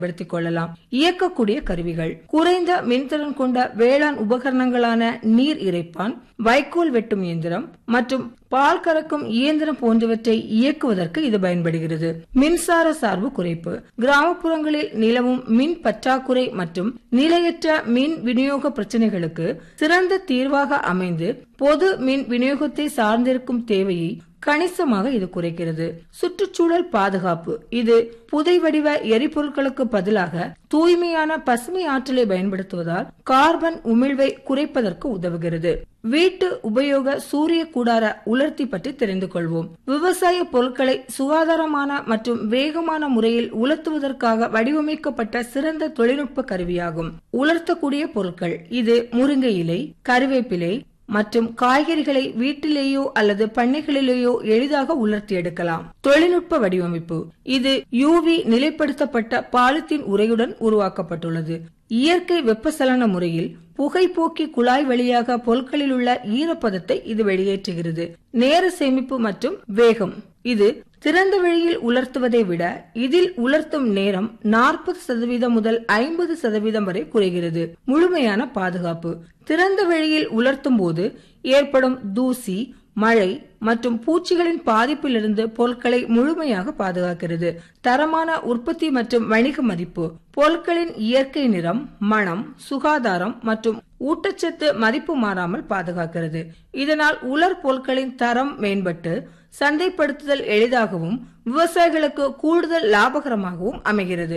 பயன்படுத்திக் கொள்ளலாம் இயக்கக்கூடிய கருவிகள் குறைந்த மின்திறன் கொண்ட வேளாண் உபகரணங்களான நீர் இறைப்பான் வைக்கோல் வெட்டும் இயந்திரம் மற்றும் பால் கறக்கும் இயந்திரம் போன்றவற்றை இயக்குவதற்கு இது பயன்படுகிறது மின்சார சார்பு குறைப்பு கிராமப்புறங்களில் நிலவும் மின் பற்றாக்குறை மற்றும் நிலையற்ற மின் விநியோக பிரச்சனைகளுக்கு சிறந்த தீர்வாக அமைந்து பொது மின் விநியோகத்தை சார்ந்திருக்கும் தேவையை கணிசமாக இது குறைக்கிறது சுற்றுச்சூழல் பாதுகாப்பு இது புதை வடிவ எரிபொருட்களுக்கு பதிலாக தூய்மையான பசுமை ஆற்றலை பயன்படுத்துவதால் கார்பன் உமிழ்வை குறைப்பதற்கு உதவுகிறது வீட்டு உபயோக சூரிய கூடார உலர்த்தி பற்றி தெரிந்து கொள்வோம் விவசாய பொருட்களை சுகாதாரமான மற்றும் வேகமான முறையில் உலர்த்துவதற்காக வடிவமைக்கப்பட்ட சிறந்த தொழில்நுட்ப கருவியாகும் உலர்த்தக்கூடிய பொருட்கள் இது முருங்கை இலை கருவேப்பிலை மற்றும் காய்கறிகளை வீட்டிலேயோ அல்லது பண்ணைகளிலேயோ எளிதாக உலர்த்தி எடுக்கலாம் தொழில்நுட்ப வடிவமைப்பு இது யூவி நிலைப்படுத்தப்பட்ட பாலித்தீன் உரையுடன் உருவாக்கப்பட்டுள்ளது இயற்கை வெப்பசலன முறையில் புகைப்போக்கி குழாய் வழியாக பொருட்களில் உள்ள ஈரப்பதத்தை இது வெளியேற்றுகிறது நேர சேமிப்பு மற்றும் வேகம் இது திறந்த வெளியில் உலர்த்துவதை விட இதில் உலர்த்தும் நேரம் நாற்பது சதவீதம் முதல் ஐம்பது சதவீதம் வரை குறைகிறது முழுமையான பாதுகாப்பு திறந்த வெளியில் உலர்த்தும் போது ஏற்படும் தூசி மழை மற்றும் பூச்சிகளின் பாதிப்பிலிருந்து பொருட்களை முழுமையாக பாதுகாக்கிறது தரமான உற்பத்தி மற்றும் வணிக மதிப்பு பொருட்களின் இயற்கை நிறம் மனம் சுகாதாரம் மற்றும் ஊட்டச்சத்து மதிப்பு மாறாமல் பாதுகாக்கிறது இதனால் உலர் பொருட்களின் தரம் மேம்பட்டு சந்தைப்படுத்துதல் எளிதாகவும் விவசாயிகளுக்கு கூடுதல் லாபகரமாகவும் அமைகிறது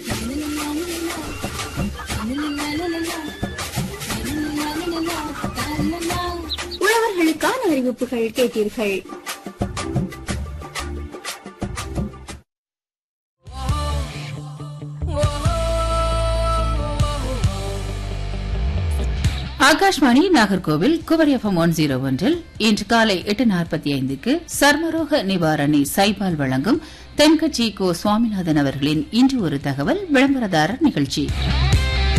உழவர்களுக்கான அறிவிப்புகள் கேட்டீர்கள் ஆகாஷ்வாணி நாகர்கோவில் குவர் எஃப்எம் ஒன் ஜீரோ ஒன்றில் இன்று காலை எட்டு நாற்பத்தி ஐந்துக்கு சர்மரோக நிவாரணி சைபால் வழங்கும் தென்கட்சி கோ சுவாமிநாதன் அவர்களின் இன்று ஒரு தகவல் விளம்பரதாரர் நிகழ்ச்சி